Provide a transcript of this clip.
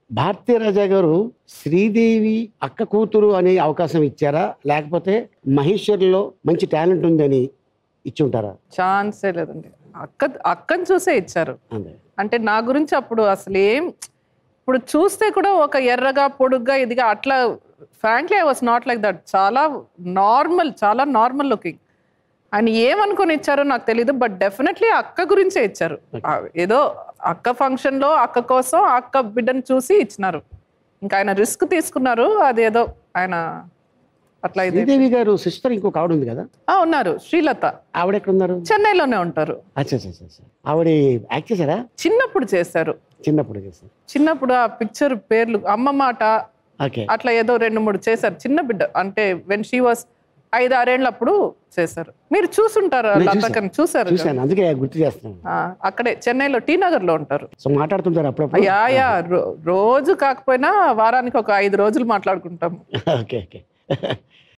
భారతీ రాజా గారు శ్రీదేవి అక్క కూతురు అనే అవకాశం ఇచ్చారా లేకపోతే మహేశ్వరిలో మంచి టాలెంట్ ఉందని ఇచ్చి ఉంటారా ఛాన్సే లేదండి అక్క అక్కని చూసే ఇచ్చారు అంతే అంటే నా గురించి అప్పుడు అసలు ఏం ఇప్పుడు చూస్తే కూడా ఒక ఎర్రగా పొడుగ్గా ఇదిగా అట్లా frankly I was not like that చాలా నార్మల్ చాలా నార్మల్ లుకింగ్ ఆయన ఏమనుకొని ఇచ్చారో నాకు తెలియదు బట్ డెఫినెట్లీ అక్క గురించే ఇచ్చారు ఆ, ఏదో అక్క ఫంక్షన్ లో అక్క కోసం అక్క బిడ్డను చూసి ఇచ్చినారు ఇంకా ఆయన రిస్క్ తీసుకున్నారు అదేదో ఆయన అట్లా ఇది శ్రీదేవి గారు సిస్టర్ ఇంకొక ఆవిడ ఉంది కదా ఆ, ఉన్నారు శ్రీలత ఆవిడ ఎక్కడ ఉన్నారు చెన్నైలోనే ఉంటారు అచ్చా అచ్చా అచ్చా, అచ్చా ఆవిడ యాక్ట్ చేశారా చిన్నప్పుడు చేశారు చిన్నప్పుడు చేశారు చిన్నప్పుడు ఆ పిక్చర్ పేర్లు అమ్మ మాట ఓకే అట్లా ఏదో రెండు మూడు చేశారు చిన్న బిడ్డ అంటే వెన్ షీ వాస్ ఐదు ఆరేళ్ళప్పుడు చేశారు మీరు చూసుంటారు నేను లతకని చూసారు కదా? చూశాను అందుకే గుర్తు చేస్తున్నాను ఆ, అక్కడే చెన్నైలో టీ నగర్ లో ఉంటారు సో మాట్లాడుతుంటారు అప్పుడప్పుడు యా యా రో- రోజు కాకపోయినా వారానికి ఒక ఐదు రోజులు మాట్లాడుకుంటాము ఓకే ఓకే